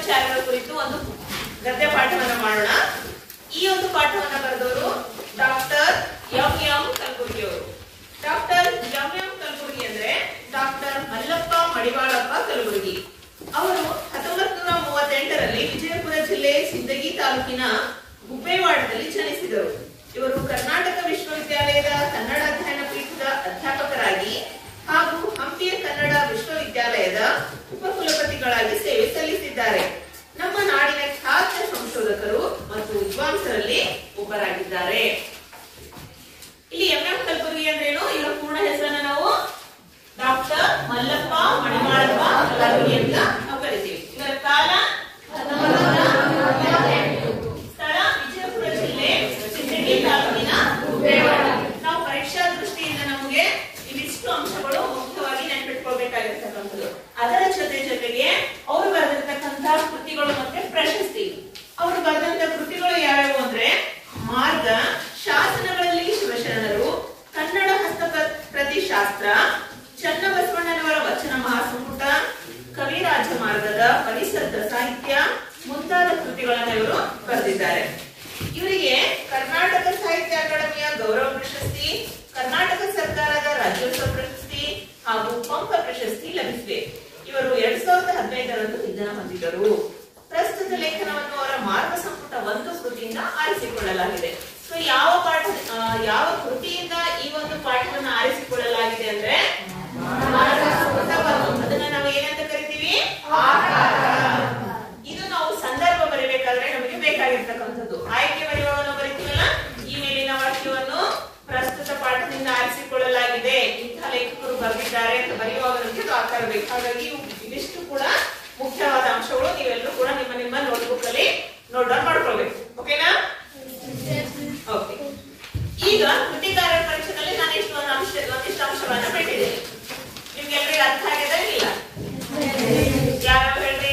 ವಿಚಾರಗಳ ಕುರಿತು ಒಂದು ಗದ್ಯ ಪಾಠವನ್ನ ಮಾಡೋಣ ಈ ಒಂದು ಪಾಠವನ್ನ ಬರೆದವರು ಡಾಕ್ಟರ್ ಎಂ ಎಂ ಕಲಬುರ್ಗಿ ಅವರು ಡಾಕ್ಟರ್ ಎಂ ಎಂ ಕಲಬುರ್ಗಿ ಅಂದ್ರೆ ಡಾಕ್ಟರ್ ಮಲ್ಲಪ್ಪ ಮಡಿವಾಳಪ್ಪ ಕಲಬುರ್ಗಿ ಅವರು ಹತ್ತೊಂಬತ್ ನೂರ ಮೂವತ್ತೆಂಟರಲ್ಲಿ ವಿಜಯಪುರ ಜಿಲ್ಲೆ ಸಿಂದಗಿ ತಾಲೂಕಿನ ಗುಬ್ಬೇವಾಡದಲ್ಲಿ ಜನಿಸಿದರು ಇವರು ಕರ್ನಾಟಕ ವಿಶ್ವವಿದ್ಯಾಲಯದ ಕನ್ನಡ ಅಧ್ಯಯನ ಪೀಠದ ಅಧ್ಯಾಪಕರಾಗಿ ಹಾಗೂ ಹಂಪಿಯ ಕನ್ನಡ ವಿಶ್ವವಿದ್ಯಾಲಯದ ಉಪಕುಲಪತಿಗಳಾಗಿ ಸೇವೆ ಸಲ್ಲಿಸಿದ್ದಾರೆ ನಮ್ಮ ನಾಡಿನ ಖ್ಯಾತ ಸಂಶೋಧಕರು ಮತ್ತು ವಿದ್ವಾಂಸರಲ್ಲಿ ಒಬ್ಬರಾಗಿದ್ದಾರೆ ಇಲ್ಲಿ ಎಂ ಎಂ ಕಲಬುರ್ಗಿ ಅಂದ್ರೇನು ಇವರ ಪೂರ್ಣ ಹೆಸರನ್ನ ನಾವು ಡಾಕ್ಟರ್ ಮಲ್ಲಪ್ಪ ಮಣಿಮಾಳಪ್ಪ ಕಲಬುರ್ಗಿ ಅಂತ ನಾವು ಕರಿತೀವಿ ಇವರ ಕಾಲ ಸ್ಥಳ ವಿಜಯಪುರ ಜಿಲ್ಲೆ ಸಿಂದಗಿ ತಾಲೂಕಿನ ಗುಬ್ಬೇವಾಡ. ನಾವು ಪರೀಕ್ಷಾ ದೃಷ್ಟಿಯಿಂದ ನಮಗೆ ಇವಿಷ್ಟು ಅಂಶಗಳು ಮುಖ್ಯವಾಗಿ ನೆನಪಿಟ್ಕೊಳ್ಬೇಕಾಗಿರ್ತಕ್ಕಂಥದ್ದು ಅದರ ಜೊತೆ ಜೊತೆಗೆ ಅವರು ಬರೆದಿರ್ತಕ್ಕಂಥ ಕೃತಿಗಳು ಮತ್ತೆ ಪ್ರಶಸ್ತಿ ಅವರು ಬರೆದಂತ ಕೃತಿಗಳು ಯಾವ್ಯಾವು ಅಂದ್ರೆ ಮಾರ್ಗ ಶಾಸನಗಳಲ್ಲಿ ಶಿವಶರಣರು ಕನ್ನಡ ಹಸ್ತಪ್ರತಿ ಶಾಸ್ತ್ರ ಚನ್ನಬಸವಣ್ಣನವರ ವಚನ ಮಹಾಸಂಪುಟ ಕವಿರಾಜ ಮಾರ್ಗದ ಪರಿಸರದ ಸಾಹಿತ್ಯ ಮುಂತಾದ ಕೃತಿಗಳನ್ನು ಇವರು ಬರೆದಿದ್ದಾರೆ ಇವರಿಗೆ ಕರ್ನಾಟಕ ಸಾಹಿತ್ಯ ಅಕಾಡೆಮಿಯ ಗೌರವ ಪ್ರಶಸ್ತಿ ಕರ್ನಾಟಕ ಸರ್ಕಾರದ ರಾಜ್ಯೋತ್ಸವ ಪ್ರಶಸ್ತಿ ಹಾಗೂ ಪಂಪ ಪ್ರಶಸ್ತಿ ಲಭಿಸಿವೆ ಇವರು ಎರಡ್ ಸಾವಿರದ ಹದಿನೈದರಂದು ನಿಧನ ಹೊಂದಿದರು ಪ್ರಸ್ತುತ ಲೇಖನವನ್ನು ಅವರ ಮಾರ್ಗ ಸಂಪುಟ ಒಂದು ಕೃತಿಯಿಂದ ಆರಿಸಿಕೊಳ್ಳಲಾಗಿದೆ ಸೊ ಯಾವ ಪಾಠ ಆ, ಯಾವ ಕೃತಿಯಿಂದ ಈ ಒಂದು ಪಾಠವನ್ನು ಆರಿಸಿಕೊಳ್ಳಲಾಗಿದೆ ಅಂದ್ರೆ ಮಾರ್ಗ ಸಂಪುಟ ಒಂದು. ಅದನ್ನ ನಾವು ಏನಂತ ಕರಿತೀವಿ ಇದು ನಾವು ಸಂದರ್ಭ ಬರೀಬೇಕಾದ್ರೆ ನಮಗೆ ಬೇಕಾಗಿರ್ತಕ್ಕಂಥದ್ದು ಆಯ್ಕೆ ಬರೆಯುವವನ್ನು ಬರೀತೀವಲ್ಲ ಈ ಮೇಲಿನ ವಾಕ್ಯವನ್ನು ಪ್ರಸ್ತುತ ಪಾಠದಿಂದ ಆರಿಸಿಕೊಳ್ಳಲಾಗಿದೆ ಇಂಥ ಲೇಖಕರು ಬರೆದಿದ್ದಾರೆ ಅಂತ ಬರೆಯುವಾಗ ನಮಗೆ ಅದು ಆಕಾರ ಬೇಕು ಹಾಗಾಗಿ ಇವು- ಇದಿಷ್ಟು ಕೂಡ ಮುಖ್ಯವಾದ ಅಂಶಗಳು ನೀವೆಲ್ಲರೂ ಕೂಡ ನಿಮ್ಮ ನಿಮ್ಮ ನೋಟ್ಬುಕ್ ಅಲ್ಲಿ ನೋಟ್ ಡೌನ್ ಮಾಡ್ಕೊಳ್ಬೇಕು ಓಕೆನಾ ಓಕೆ ಈಗ ಕೃತಿಕಾರರ ಪರೀಕ್ಷೆಯಲ್ಲಿ ನಾನು ಇಷ್ಟು ಒಂದು ಅಂಶ ಒಂದಿಷ್ಟು ಅಂಶವನ್ನ ಬಿಟ್ಟಿದ್ದೇನೆ ನಿಮ್ಗೆಲ್ಲರಿಗೂ ಅರ್ಥ ಆಗಿದೆ ಇಲ್ಲ ಯಾರು ಹೇಳ್ರಿ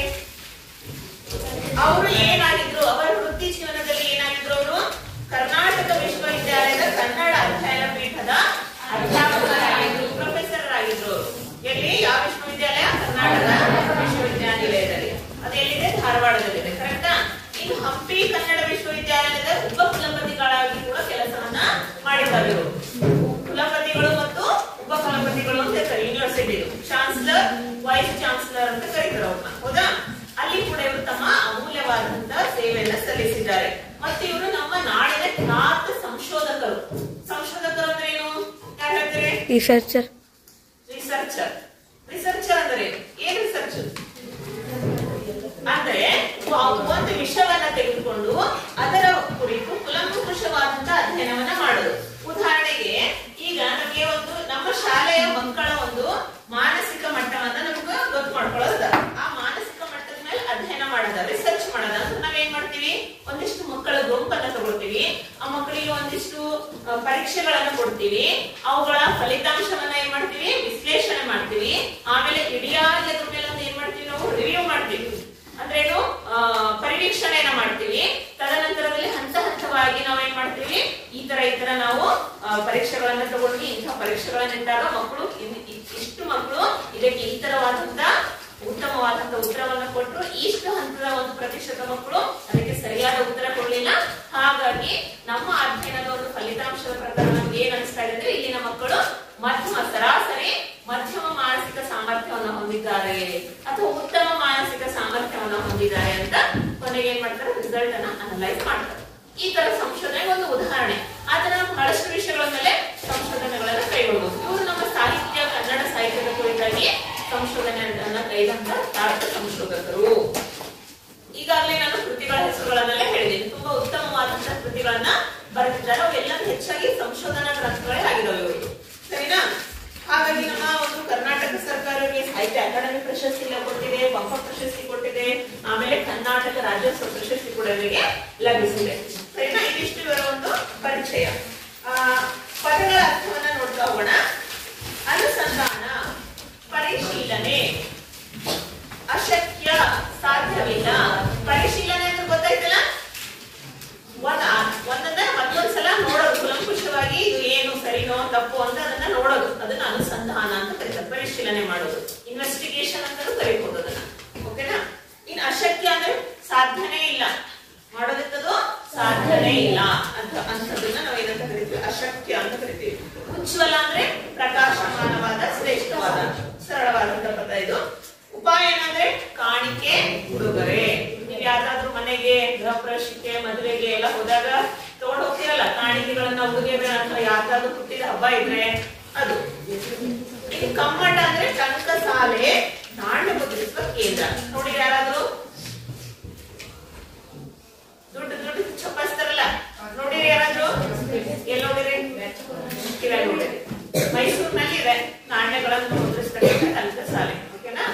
ಅವರು ಏನಾಗಿದ್ರು ಅವರ ವೃತ್ತಿ ಜೀವನದಲ್ಲಿ ಏನಾಗಿದ್ರು ಅವರು ಕರ್ನಾಟಕ ವಿಶ್ವವಿದ್ಯಾಲಯದ ಕನ್ನಡ ಅಧ್ಯಯನ ಪೀಠದ ಅಧ್ಯಾಪಕರಾಗಿದ್ರು ಪ್ರೊಫೆಸರ್ ಆಗಿದ್ರು ಎಲ್ಲಿ ಯಾವ ವಿಶ್ವವಿದ್ಯಾಲಯ ಕರ್ನಾಟಕ ವಿಶ್ವವಿದ್ಯಾನಿಲಯದಲ್ಲಿ ಅದು ಎಲ್ಲಿದೆ ಧಾರವಾಡದಲ್ಲಿದೆ ಕರೆಕ್ಟಾ ಇನ್ನು ಹಂಪಿ ಕನ್ನಡ ವಿಶ್ವವಿದ್ಯಾಲಯದ ಉಪ ಕುಲಪತಿಗಳಾಗಿ ಕೂಡ ಕೆಲಸವನ್ನ ಮಾಡಿದ್ದಾರೆ ಇವರು ಕುಲಪತಿಗಳು ಮತ್ತು ಉಪ ಕುಲಪತಿಗಳು ಅಂತ ಇರ್ತಾರೆ ಯೂನಿವರ್ಸಿಟಿ ಚಾನ್ಸಲರ್ ವೈಸ್ ಚಾನ್ಸಲರ್ ಅಂತ ಕರೀತಾರೆ ಅವ್ರನ್ನ ಹೌದಾ ಅಲ್ಲಿ ಕೂಡ ಇವರು ತಮ್ಮ ಅಮೂಲ್ಯವಾದಂತಹ ಸೇವೆಯನ್ನ ಸಲ್ಲಿಸಿದ್ದಾರೆ ಮತ್ತೆ ಇವರು ನಮ್ಮ ನಾಡಿನ ಖ್ಯಾತ ಸಂಶೋಧಕರು ಸಂಶೋಧಕರು ಅಂದ್ರೆ ಏನು ಯಾರು ಹೇಳ್ತಾರೆ ರಿಸರ್ಚರ್ ರಿಸರ್ಚರ್ ರಿಸರ್ಚರ್ ಅಂದ್ರೆ ಏನ್ ರಿಸರ್ಚ್ ಅಂದ್ರೆ ವ- ಒಂದು ವಿಷಯವನ್ನ ತೆಗೆದುಕೊಂಡು ಅದರ ಕುರಿತು ಕುಲಂಕುಷವಾದಂತಹ ಅಧ್ಯಯನವನ್ನ ಮಾಡೋದು ಉದಾಹರಣೆಗೆ ಈಗ ನಮಗೆ ಒಂದು ನಮ್ಮ ಶಾಲೆಯ ಮಕ್ಕಳ ಒಂದು ಮಾನಸಿಕ ಮಟ್ಟವನ್ನ ನಮ್ಗೆ ಗೊತ್ತು ಮಾಡ್ಕೊಳ್ಳೋದ ಆ ಮಾನಸಿಕ ಮಟ್ಟದ ಮೇಲೆ ಅಧ್ಯಯನ ಮಾಡೋದ ರಿಸರ್ಚ್ ಮಾಡೋದ ಅಂದ್ರೆ ನಾವೇನ್ ಮಾಡ್ತೀವಿ ಒಂದಿಷ್ಟು ಮಕ್ಕಳ ಗುಂಪನ್ನ ತಗೊಳ್ತೀವಿ ಆ ಮಕ್ಕಳಿಗೆ ಒಂದಿಷ್ಟು ಆ, ಪರೀಕ್ಷೆಗಳನ್ನ ಕೊಡ್ತೀವಿ ಅವುಗಳ ಫಲಿತಾಂಶವನ್ನ ಏನ್ ಮಾಡ್ತೀವಿ ವಿಶ್ಲೇಷಣೆ ಮಾಡ್ತೀವಿ ಆಮೇಲೆ ಇಡಿಯಾಗಿ ಅದ್ರ ಮೇಲೆ ಒಂದು ಏನ್ ಮಾಡ್ತೀವಿ ನಾವು ರಿವ್ಯೂ ಮಾಡ್ತೀವಿ ಅಂದ್ರೇನು ಆ, ಪರಿವೀಕ್ಷಣೆಯನ್ನ ಮಾಡ್ತೀವಿ ತದನಂತರದಲ್ಲಿ ಹಂತ ಹಂತವಾಗಿ ನಾವು ಏನ್ ಮಾಡ್ತೀವಿ ಈ ತರ ಈ ತರ ನಾವು ಆ, ಪರೀಕ್ಷೆಗಳನ್ನ ತಗೊಂಡ್ವಿ ಇಂಥ ಪರೀಕ್ಷೆಗಳನ್ನ ಇಟ್ಟಾಗ ಮಕ್ಕಳು ಇನ್- ಇ- ಇಷ್ಟು ಮಕ್ಕಳು ಇದಕ್ಕೆ ಈ ತರವಾದಂತ ಉತ್ತಮವಾದಂತ ಉತ್ತರವನ್ನ ಕೊಟ್ಟರು ಇಷ್ಟು ಹಂತದ ಒಂದು ಪ್ರತಿಶತ ಮಕ್ಕಳು ಅದಕ್ಕೆ ಸರಿಯಾದ ಉತ್ತರ ಕೊಡ್ಲಿಲ್ಲ ಹಾಗಾಗಿ ನಮ್ಮ ಅಧ್ಯಯನದ ಒಂದು ಫಲಿತಾಂಶದ ಪ್ರಕಾರ ನಮ್ಗೆ ಏನ್ ಅನಿಸ್ತಾ ಇದೆ ಅಂದ್ರೆ ಇಲ್ಲಿನ ಮಕ್ಕಳು ಮಧ್ಯಮ ಸರಾಸರಿ ಮಧ್ಯಮ ಮಾನಸಿಕ ಸಾಮರ್ಥ್ಯವನ್ನ ಹೊಂದಿದ್ದಾರೆ ಅಥವಾ ಉತ್ತಮ ಮಾನಸಿಕ ಸಾಮರ್ಥ್ಯವನ್ನ ಹೊಂದಿದ್ದಾರೆ ಅಂತ ಕೊನೆಗೆ ಏನ್ ಮಾಡ್ತಾರೆ ರಿಸಲ್ಟ್ ಅನ್ನ ಅನಲೈಸ್ ಮಾಡ್ತಾರೆ ಈ ತರ ಸಂಶೋಧನೆ ಒಂದು ಉದಾಹರಣೆ ಆತರ ನಾವು ಬಹಳಷ್ಟು ವಿಷಯಗಳ ಮೇಲೆ ಸಂಶೋಧನೆಗಳನ್ನ ಕೈಗೊಳ್ಳಬಹುದು ಇವರು ನಮ್ಮ ಸಾಹಿತ್ಯ ಕನ್ನಡ ಸಾಹಿತ್ಯದ ಕುರಿತಾಗಿ ಸಂಶೋಧನೆಯನ್ನ ಕೈಗೊಂಡ ಖ್ಯಾತ ಸಂಶೋಧಕರು ಈಗಾಗಲೇ ನಾನು ಕೃತಿಗಳ ಹೆಸರುಗಳನ್ನೆಲ್ಲ ಹೇಳಿದ್ದೀನಿ ತುಂಬಾ ಉತ್ತಮವಾದಂತಹ ಕೃತಿಗಳನ್ನ ಬರೆದಿದ್ದಾರೆ ಅವೆಲ್ಲ ಹೆಚ್ಚಾಗಿ ಸಂಶೋಧನಾ ಗ್ರಂಥಗಳೇ ಆಗಿದಾವೆ ಇವರು ಸರಿನಾ ಹಾಗಾಗಿ ನಮ್ಮ ಒಂದು ಕರ್ನಾಟಕ ಸರ್ಕಾರಕ್ಕೆ ಸಾಹಿತ್ಯ ಅಕಾಡೆಮಿ ಪ್ರಶಸ್ತಿ ಎಲ್ಲ ಕೊಟ್ಟಿದೆ ಪಂಪ ಪ್ರಶಸ್ತಿ ಕೊಟ್ಟಿದೆ ಆಮೇಲೆ ಕರ್ನಾಟಕ ರಾಜ್ಯೋತ್ಸವ ಪ್ರಶಸ್ತಿ ಕೂಡ ಇವರಿಗೆ ಲಭಿಸಿದೆ ಸರಿನಾ ಇದಿಷ್ಟು ಇವರ ಒಂದು ಪರಿಚಯ ಆ, ಪದಗಳ ಅರ್ಥವನ್ನ ನೋಡ್ತಾ ಹೋಗೋಣ ಅನುಸಂಧಾನ ಪರಿಶೀಲನೆ ಅಶಕ್ಯ ಸಾಧ್ಯವಿಲ್ಲ ಪರಿಶೀಲನೆ ಅಂದ್ರೆ ಗೊತ್ತಾಯ್ತಲ್ಲ ಒಂದ್ ಆ- ಒಂದನ್ನ ಮತ್ತೊಂದ್ಸಲ ನೋಡೋದು ಕುಲಂಕುಷವಾಗಿ ಇದು ಏನು ಸರಿನೋ ತಪ್ಪು ಅಂತ ಅದನ್ನ ನೋಡೋದು ಅದನ್ನ ಅನುಸಂಧಾನ ಅಂತ ಕರೀತಾರೆ ಪರಿಶೀಲನೆ ಮಾಡೋದು ಇನ್ವೆಸ್ಟಿಗೇಷನ್ ಅಂತಾನು ಕರಿಬಹುದು ಅದನ್ನ ಓಕೆನಾ ಇನ್ ಅಶಕ್ಯ ಅಂದ್ರೆ ಸಾಧನೆ ಇಲ್ಲ ಮಾಡೋದಕ್ಕದು ಸಾಧನೆ ಇಲ್ಲ ಅಂತ ಅಂತದನ್ನ ನಾವು ಏನಂತ ಕರಿತೀವಿ ಅಶಕ್ಯ ಅಂತ ಕರಿತೀವಿ ಉಜ್ವಲ ಅಂದ್ರೆ ಪ್ರಕಾಶಮಾನವಾದ ಶ್ರೇಷ್ಠವಾದ ಸರಳವಾದಂತ ಪದ ಇದು ಉಪಾಯ ಏನಂದ್ರೆ ಕಾಣಿಕೆ ಉಡುಗೊರೆ ನೀವು ಯಾವ್ದಾದ್ರು ಮನೆಗೆ ಗೃಹ ಪ್ರವೇಶಕ್ಕೆ ಮದುವೆಗೆ ಎಲ್ಲ ಹೋದಾಗ ತಗೊಂಡು ಹೋಗ್ತಿರಲ್ಲ ಕಾಣಿಕೆಗಳನ್ನ ಉಡುಗೆ ಅಥವಾ ಯಾವ್ದಾದ್ರು ಹುಟ್ಟಿದ ಹಬ್ಬ ಇದ್ರೆ ಅದು ಇದು ಕಮ್ಮಟ ಅಂದ್ರೆ ಟಂಕಸಾಲೆ ನಾಣ್ಯ ಮುದ್ರಿಸುವ ಕೇಂದ್ರ ನೋಡಿ ಯಾರಾದ್ರೂ ದುಡ್ಡು ದುಡ್ಡು ಚಪ್ಪಾಯಿಸ್ತಾರಲ್ಲ ನೋಡಿರಿ ಯಾರಾದ್ರೂ ಎಲ್ಲಿ ನೋಡಿರಿ ಕಿವ್ಯಾಗ ನೋಡಿರಿ ಮೈಸೂರಿನಲ್ಲಿ ಇದೆ ನಾಣ್ಯಗಳನ್ನು ಮುದ್ರಿಸ್ತಕ್ಕಂಥ ಟಂಕಸಾಲೆ ಓಕೆನಾ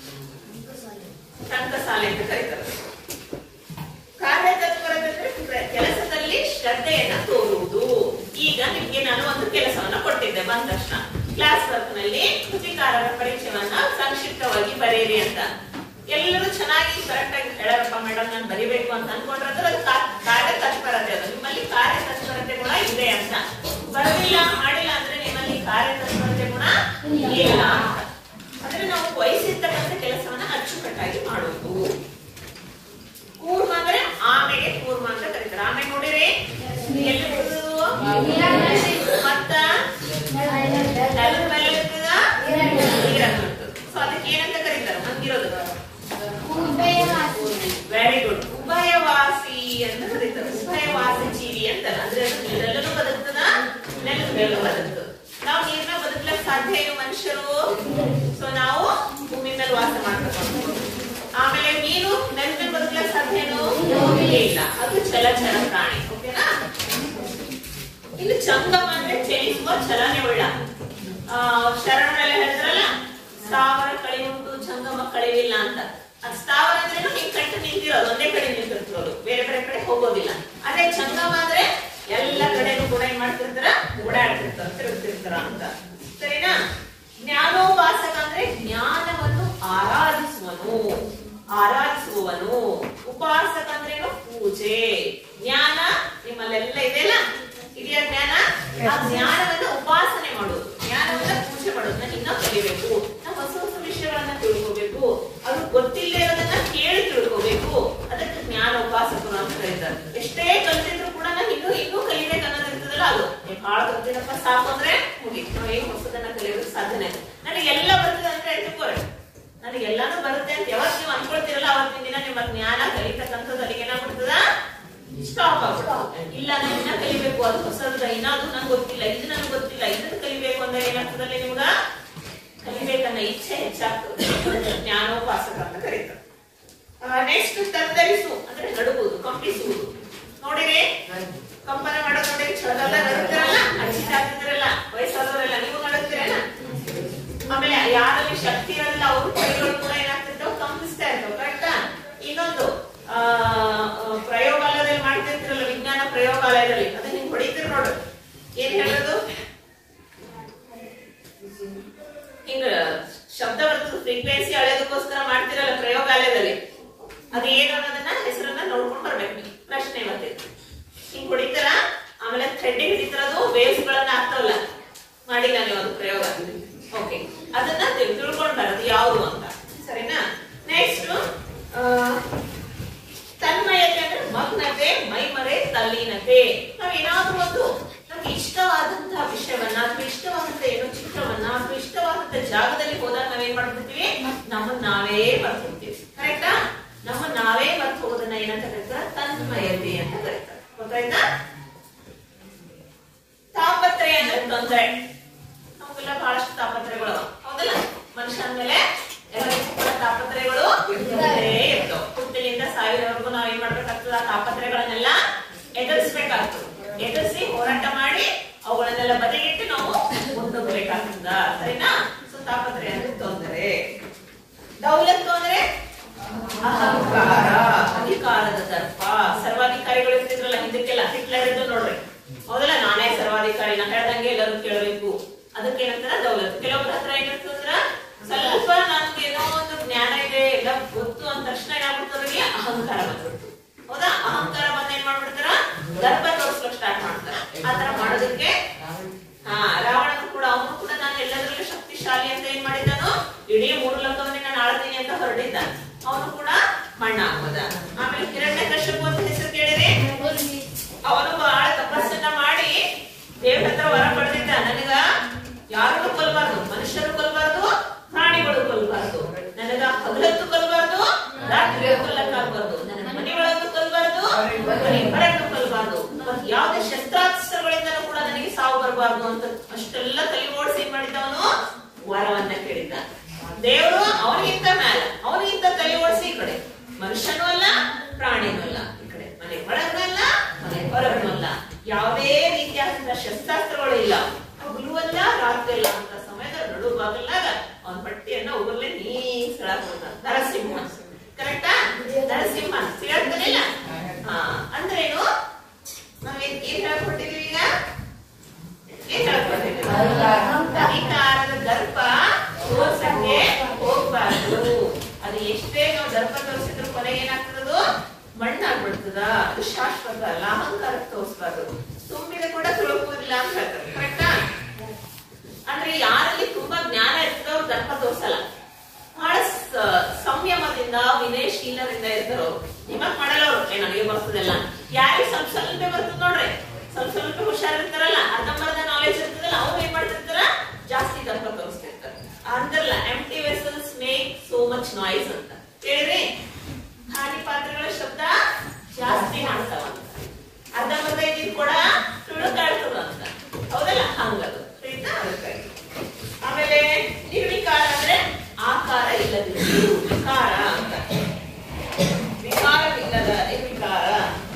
ಟಂಕಸಾಲೆ ಅಂತ ಕರೀತಾರೆ ಕಾರ್ಯತತ್ಪರತೆ ಅಂದ್ರೆ ಪ್ರ- ಕೆಲಸದಲ್ಲಿ ಶ್ರದ್ಧೆಯನ್ನ ತೋರುವುದು ಈಗ ನಿಮ್ಗೆ ನಾನು ಒಂದು ಕೆಲಸವನ್ನ ಕೊಟ್ಟಿದ್ದೆ ಬಂದ ತಕ್ಷಣ ಕ್ಲಾಸ್ ವರ್ಕ್ ನಲ್ಲಿ ಕೃತಿಕಾರರ ಪರಿಚಯವನ್ನ ಸಂಕ್ಷಿಪ್ತವಾಗಿ ಬರೆಯಿರಿ ಅಂತ ಎಲ್ಲರೂ ಚೆನ್ನಾಗಿ ಕರೆಕ್ಟ್ ಆಗಿ ಹೇಳರಪ್ಪ ಮೇಡಮ್ ನಾನು ಬರಿಬೇಕು ಅಂತ ಅನ್ಕೊಂಡ್ರೆ ಅಂದ್ರೆ ಅದು ಕಾ- ಕಾರ್ಯ ತತ್ಪರತೆ ಅದು ನಿಮ್ಮಲ್ಲಿ ಕಾರ್ಯ ತತ್ಪರತೆ ಗುಣ ಇದೆ ಅಂತ ಬರಲಿಲ್ಲ ಮಾಡಿಲ್ಲ ಅಂದ್ರೆ ನಿಮ್ಮಲ್ಲಿ ಕಾರ್ಯ ತತ್ಪರತೆ ಗುಣ ಇಲ್ಲ ಅಂತ ಅಂದ್ರೆ ನಾವು ವಹಿಸಿರ್ತಕ್ಕಂಥ ಕೆಲಸವನ್ನ ಅಚ್ಚುಕಟ್ಟಾಗಿ ಮಾಡುವುದು ಕೂರ್ಮ ಅಂದ್ರೆ ಆಮೆಗೆ ಕೂರ್ಮ ಅಂತ ಕರೀತಾರೆ ಆಮೆ ನೋಡಿರಿ ಎಲ್ಲಿ ಇರ್ತದದು? ಮತ್ತ ನೆಲದ ಮೇಲೆ ಇರ್ತದ ನೀರಾಗಿರ್ತದೆ ಸೊ ಅದಕ್ಕೆ ಏನಂತ ಕರೀತಾರೆ ಮಂಗಿರೋದು ವೆರಿ ಗುಡ್ ಉಭಯವಾಸಿ ಅಂತ ಕರೀತಾರೆ ಉಭಯವಾಸಿ ಜೀವಿ ಅಂತ ಅಂದ್ರೆ ಅದು ನೀರಲ್ಲೂ ಬದುಕ್ತದ ನೆಲದ ಮೇಲೂ ಬದುಕ್ತದ ನಾವು ನೀರ್ನ ಬದುಕಲಿಕ್ಕೆ ಸಾಧ್ಯ ಏನು ಮನುಷ್ಯರು ಸೊ ನಾವು ಭೂಮಿ ಮೇಲೆ ವಾಸ ಮಾಡ್ತಕ್ಕಂಥ ಆಮೇಲೆ ಮೀನು ನೆಲದ ಮೇಲೆ ಬದುಕಲಿಕ್ಕೆ ಸಾಧ್ಯ ಏನು ಇಲ್ಲ ಅದು ಜಲಚರ ಪ್ರಾಣಿ ಓಕೆನಾ ಇನ್ನು ಚಂಗಮ ಅಂದ್ರೆ ಚಲಿಸುವ ಚಲನೆ ಉಳ್ಳ ಆ, ಶರಣರೆಲ್ಲ ಹೇಳಿದ್ರಲ್ಲ ಸ್ಥಾವರ ಕಳಿವುಂಟು ಜಂಗಮ ಕಳಿವಿಲ್ಲ ಅಂತ ಅದ್ ಸ್ಥಾವರ ಅಂದ್ರೆ ಹಿಂಗ್ ಕಟ್ಟು ನಿಂತಿರೋದು ಒಂದೇ ಕಡೆ ನಿಂತಿರೋದು ಬೇರೆ ಬೇರೆ ಕಡೆ ಹೋಗೋದಿಲ್ಲ ಅದೇ ಜಂಗಮ ಅಂದ್ರೆ ಎಲ್ಲ ಕಡೆನೂ ಕೂಡ ಏನ್ ಮಾಡ್ತಿರ್ತಾರ ಓಡಾಡ್ತಿರ್ತಾರ ತಿರುಗ್ತಿರ್ತಾರ ಅಂತ ಸರಿನಾ ಜ್ಞಾನೋಪಾಸಕ ಅಂದ್ರೆ ಜ್ಞಾನವನ್ನು ಆರಾಧಿಸುವನು ಆರಾಧಿಸುವವನು ಉಪಾಸಕ ಅಂದ್ರೆ ಏನು? ಪೂಜೆ ಜ್ಞಾನ ನಿಮ್ಮಲ್ಲೆಲ್ಲ ಇದೆಯಲ್ಲ ಇದೆಯಾ ಜ್ಞಾನ ಆ ಜ್ಞಾನವನ್ನು ಉಪಾಸನೆ ಮಾಡೋದು ಜ್ಞಾನವನ್ನ ಪೂಜೆ ಮಾಡೋದು ನಾನು ಇನ್ನೂ ಕಲಿಬೇಕು ನಾವು ಹೊಸ ಹೊಸ ವಿಷಯಗಳನ್ನ ತಿಳ್ಕೋಬೇಕು ಅದು ಗೊತ್ತಿಲ್ಲದೆ ಇರೋದನ್ನ ಕೇಳಿ ತಿಳ್ಕೋಬೇಕು ಅದಕ್ಕೆ ಜ್ಞಾನ ಉಪಾಸಕರು ಅಂತ ಕರೀತಾರೆ ಎಷ್ಟೇ ಕಲ್ತಿದ್ರು ಕೂಡ ನಾನು ಇನ್ನೂ ಇನ್ನೂ ಕಲಿಬೇಕು ಅನ್ನೋದು ಇರ್ತದಲ್ಲ ಅದು ಏ, ಬಾಳ ಕಲ್ತಿನಪ್ಪ ಸಾಕು ಅಂದ್ರೆ ಮುಗೀತು ನಾವು ಏನು ಹೊಸದನ್ನ ಕಲಿಯೋದಕ್ಕೆ ಸಾಧ್ಯನೇ ನನಗೆ ಎಲ್ಲ ಬರ್ತದೆ ಅಂದ್ರೆ ಇಟ್ಕೋರಿ ನನಗೆ ಎಲ್ಲಾನು ಬರುತ್ತೆ ಅಂತ ಯಾವತ್ತು ನೀವು ಅನ್ಕೊಳ್ತೀರಲ್ಲ ಅವತ್ತಿನ ದಿನ ನಿಮ್ಮ ಜ್ಞಾನ ಕಲಿತಕ್ಕಂಥದ್ದು ಅಲ್ಲಿಗೆ ಏನಾಗ್ಬಿಡ್ತದ ಸ್ಟಾಪ್ ಆಗ್ಬಿಡ್ತದೆ ಇಲ್ಲ ನಾನು ಇನ್ನ ಕಲಿಬೇಕು ಅದು ಹೊಸದ ಇನ್ನಾದ್ರು ನಂಗೆ ಗೊತ್ತಿಲ್ಲ ಇದು ನನಗೆ ಗೊತ್ತಿಲ್ಲ ಇದನ್ನ ಕಲಿಬೇಕು ಅಂದ್ರೆ ಏನಾಗ್ತದಲ್ಲ ನಿಮ್ಗ ಕಲಿಬೇಕನ್ನ ಇಚ್ಛೆ ಹೆಚ್ಚಾಗ್ತದೆ ಅದನ್ನ ಜ್ಞಾನೋಪಾಸಕ ಅಂತ ಕರೀತಾರೆ ನೆಕ್ಸ್ಟ್ ತತ್ತರಿಸು ಅಂದ್ರೆ ನಡುವುದು ಕಂಪಿಸುವುದು ನೋಡಿರಿ ಕಂಪನ ಮಾಡೋದು ನೋಡಿ ಚಲೋಲ್ಲ ನಡುತ್ತಿರಲ್ಲ ಅಜ್ಜಿ ಆಗ್ತಿದ್ರಲ್ಲ ವಯಸ್ಸಾದವರೆಲ್ಲ ನೀವು ನಡುತ್ತೀರಲ್ಲ ಆಮೇಲೆ ಯಾರಲ್ಲಿ ಶಕ್ತಿ ಇರಲ್ಲ ಅವ್ರ ಕೈಗಳು ಕೂಡ ಏನಾಗ್ತಿರ್ತಾವ ಕಂಪಿಸ್ತಾ ಇರ್ತಾವ ಕರೆಕ್ಟಾ ಇನ್ನೊಂದು ಆ ಆ, ಪ್ರಯೋಗಾಲಯದಲ್ಲಿ ಮಾಡ್ತಿರ್ತಿರಲ್ಲ ವಿಜ್ಞಾನ ಪ್ರಯೋಗಾಲಯದಲ್ಲಿ ಅದನ್ನ ಹಿಂಗ್ ಹೊಡಿತೀರಿ ನೋಡು ಏನ್ ಹೇಳೋದು ಹಿಂಗ ಶಬ್ದ ಬರ್ತದ ಫ್ರೀಕ್ವೆನ್ಸಿ ಅಳೆಯೋದಕ್ಕೋಸ್ಕರ ಮಾಡ್ತಿರಲ್ಲ ಪ್ರಯೋಗಾಲಯದಲ್ಲಿ ಅದು ಏನು ಅನ್ನೋದನ್ನ ಹೆಸರನ್ನ ನೋಡ್ಕೊಂಡ್ ಬರ್ಬೇಕು ನೀವು ಪ್ರಶ್ನೆ ಮತ್ತೆ ಹಿಂಗ್ ಹೊಡಿತಾರ ಆಮೇಲೆ ಥ್ರೆಡ್ ಹಿಡಿತಿರೋದು ವೇವ್ಸ್ ಗಳನ್ನ ಆಗ್ತಾವಲ್ಲ ಮಾಡಿಲ್ಲ ನೀವು ಅದು ಪ್ರಯೋಗ ಓಕೆ ಅದನ್ನ ತಿಳ್- ತಿಳ್ಕೊಂಡ್ ಬರೋದು ಯಾವುದು ಅಂತ ಸರಿನಾ ನೆಕ್ಸ್ಟ್ ತನ್ಮಯತೆ ಅಂದ್ರೆ ಮಗ್ನತೆ ಮೈಮರೆ ತಲ್ಲೀನತೆ ನಾವ್ ಏನಾದ್ರೂ ಒಂದು ನಮ್ಗೆ ಇಷ್ಟವಾದಂತಹ ವಿಷಯವನ್ನ ಅಥವಾ ಇಷ್ಟವಾದಂತ ಏನೋ ಚಿತ್ರವನ್ನ ಅಥವಾ ಇಷ್ಟವಾದಂತ ಜಾಗದಲ್ಲಿ ಹೋದಾಗ ನಾವೇನ್ ಮಾಡ್ಬಿಡ್ತೀವಿ ನಮ್ಮನ್ನ ನಾವೇ ಮರ್ತಿರ್ತೀವಿ ಕರೆಕ್ಟಾ ನಮ್ಮ ನಾವೇ ಮರ್ತು ಹೋಗೋದನ್ನ ಏನಂತ ಕರೀತಾರೆ ತನ್ಮಯತೆ ಅಂತ ಕರೀತಾರೆ ಗೊತ್ತಾಯ್ತಾ ತಾಪತ್ರಯ ಅಂದ್ರೆ ತೊಂದರೆ ನಮಗೆಲ್ಲ ಬಹಳಷ್ಟು ತಾಪತ್ರಯಗಳು ಅದಾವ. ಹೌದಲ್ಲ ಮನುಷ್ಯ ಅಂದ್ಮೇಲೆ ಎಲ್ಲರಿಗೂ ಕೂಡ ತಾಪತ್ರಯಗಳು ಇರ್ತವೆ ಇರ್ತವೆ ಹುಟ್ಟಿನಿಂದ ಸಾವಿರವರೆಗೂ ನಾವ್ ಏನ್ ಮಾಡ್ಬೇಕಾಗ್ತದ ಆ ತಾಪತ್ರಯಗಳನ್ನೆಲ್ಲ ಎದುರಿಸ್ಬೇಕಾಗ್ತದೆ ಎದುರಿಸಿ ಹೋರಾಟ ಮಾಡಿ ಅವುಗಳನ್ನೆಲ್ಲ ಬದಿಗಿಟ್ಟು ನಾವು ಮುಂದೋಗ್ಬೇಕಾಗ್ತದ ಸರಿನಾ ಸೊ ತಾಪತ್ರಯ ಅಂದ್ರೆ ತೊಂದರೆ ದೌಲತ್ತು ಅಂದ್ರೆ ಅಹಂಕಾರ ಅಧಿಕಾರದ ದರ್ಪ ಸರ್ವಾಧಿಕಾರಿಗಳು ಇರ್ತಿದ್ರಲ್ಲ ಹಿಂದಕ್ಕೆಲ್ಲ ಹಿಟ್ಲರ್ ಇದ್ದು ನೋಡ್ರಿ ಹೌದಲ್ಲ ನಾನೇ ಸರ್ವಾಧಿಕಾರಿ ನಾ ಹೇಳ್ದಂಗೆ ಎಲ್ಲರೂ ಕೇಳಬೇಕು ಅದಕ್ಕೆ ಏನಂತಾರ ದೌಲತ್ತು ಕೆಲವೊಬ್ಬರ ಹತ್ರ ಏನಿರ್ತಂದ್ರ ಸ್ವಲ್ಪ ನನ್ಗೆ ಏನೋ ಒಂದು ಜ್ಞಾನ ಇದೆ ಎಲ್ಲ ಗೊತ್ತು ಅಂದ ತಕ್ಷಣ ಏನಾಗ್ಬಿಡ್ತದೆ ಅವ್ರಿಗೆ ಅಹಂಕಾರ ಬಂದ್ಬಿಡ್ತು ಹೌದಾ ಅಹಂಕಾರ ಬಂದ ಏನ್ ಮಾಡ್ಬಿಡ್ತಾರ ಗರ್ಭ ತೋರಿಸ್ಲಿಕ್ಕೆ ಸ್ಟಾರ್ಟ್ ಮಾಡ್ತಾರ ಆತರ ಮಾಡೋದಕ್ಕೆ ಹಾ ರಾವಣನು ಕೂಡ ಅವನು ಕೂಡ ನಾನು ಎಲ್ಲದರಲ್ಲೂ ಶಕ್ತಿಶಾಲಿ ಅಂತ ಏನ್ ಮಾಡಿದ್ದಾನು ಇಡೀ ಮೂರು ಲೋಕವನ್ನೇ ನಾನು ಆಳ್ತೀನಿ ಅಂತ ಹೊರಟಿದ್ದ ಅವನು ಕೂಡ ಕೊಡಬಾರ್ದು ಅಂತ ಅಷ್ಟೆಲ್ಲ ತಲೆ ಓಡಿಸಿ ಏನ್ ಮಾಡಿದ್ದವನು ವರವನ್ನ ಕೇಳಿದ್ದ ದೇವರು ಅವನಿಗಿಂತ ಮ್ಯಾಲ ಅವನಿಗಿಂತ ತಲೆ ಓಡಿಸಿ ಈ ಕಡೆ ಮನುಷ್ಯನೂ ಅಲ್ಲ ಪ್ರಾಣಿನೂ ಅಲ್ಲ ಈ ಕಡೆ ಮನೆ ಒಳಗೂ ಅಲ್ಲ ಮನೆ ಹೊರಗೂ ಅಲ್ಲ ಯಾವುದೇ ರೀತಿಯಾದಂತಹ ಶಸ್ತ್ರಾಸ್ತ್ರಗಳು ಇಲ್ಲ ಹಗಲು ಅಲ್ಲ ರಾತ್ರಿ ಅಲ್ಲ ಅಂತ ಸಮಯದ ನಡು ಬಾಗಲ್ನಾಗ ಅವನ ಪಟ್ಟಿಯನ್ನ ಉಗುರ್ಲೆ ನೀಸಳಾಕ ನರಸಿಂಹ ಕರೆಕ್ಟಾ ನರಸಿಂಹ ಸಿಗಾಡ್ತಾನಿಲ್ಲ ಹಾ ಅಂದ್ರೇನು ನಾವೇನ್ ಏನ್ ಹೇಳ್ಕೊಟ್ಟಿದೀವಿ ಈಗ ಏನ್ ಹೇಳ್ಕೊಟ್ಟಿದೀವಿ ಅಧಿಕಾರದ ದರ್ಪ ತೋರ್ಸಕ್ಕೆ ಹೋಗ್ಬಾರ್ದು ಅದು ಎಷ್ಟೇ ನಾವು ದರ್ಪ ತೋರಿಸಿದ್ರು ಕೊನೆಗೆ ಏನಾಗ್ತದದು ಮಣ್ಣಾಗ್ಬಿಡ್ತದ ಅದು ಶಾಶ್ವತ ಅಲ್ಲ ಅಹಂಕಾರಕ್ಕೆ ತೋರಿಸ್ಬಾರ್ದು ತುಂಬಿದ ಕೂಡ ತುಳುಕುವುದಿಲ್ಲ ಅಂತ ಹೇಳ್ತಾರೆ ಕರೆಕ್ಟಾ ಅಂದ್ರೆ ಯಾರಲ್ಲಿ ತುಂಬಾ ಜ್ಞಾನ ಇರ್ತದೋ ಅವ್ರು ದರ್ಪ ತೋರ್ಸಲ್ಲ ಬಹಳ ಸ- ಸಂಯಮದಿಂದ ವಿನಯಶೀಲರಿಂದ ಇರ್ತಾರ ಅವ್ರು ನಿಮಗ್ ಮಾಡಲ್ಲ ಅವ್ರು ಏ ನನಗೆ ಬರ್ತದೆಲ್ಲ ಯಾರಿಗೆ ಸ್ವಲ್ಪ ಸ್ವಲ್ಪ ಬರ್ತದ ನೋಡ್ರಿ ಸ್ವಲ್ಪ ಸ್ವಲ್ಪ ಹುಷಾರಿರ್ತಾರಲ್ಲ ಅರ್ಧಂಬರ್ಧ ನಾಲೆಜ್ ಇರ್ತದಲ್ಲ ಅವ್ರು ಏನ್ ಮಾಡ್ತಿರ್ತಾರ ಜಾಸ್ತಿ ದರ್ಪ ತೋರಿಸ್ತಿರ್ತಾರೆ ಅಂದ್ರಲ್ಲ empty vessels make so much noise ಅಂತ ಕೇಳಿದ್ರಿ ಖಾಲಿ ಪಾತ್ರೆಗಳ ಶಬ್ದ ಜಾಸ್ತಿ ಮಾಡ್ತಾವ ಅಂತ ಅರ್ಧಂಬರ್ಧ ಇದ್ದಿದ್ ಕೂಡ ತುಳುಕಾಡ್ತದ ಅಂತ ಹೌದಲ್ಲ ಹಂಗದು ತಿಳಿತಾ ಅದಕ್ಕಾಗಿ ಆಮೇಲೆ ನಿರ್ವಿಕಾರ ಅಂದ್ರೆ ಆಕಾರ ಇಲ್ಲದಿದ್ದು ವಿಕಾರ ಅಂತ ವಿಕಾರವಿಲ್ಲದ ನಿರ್ವಿಕಾರ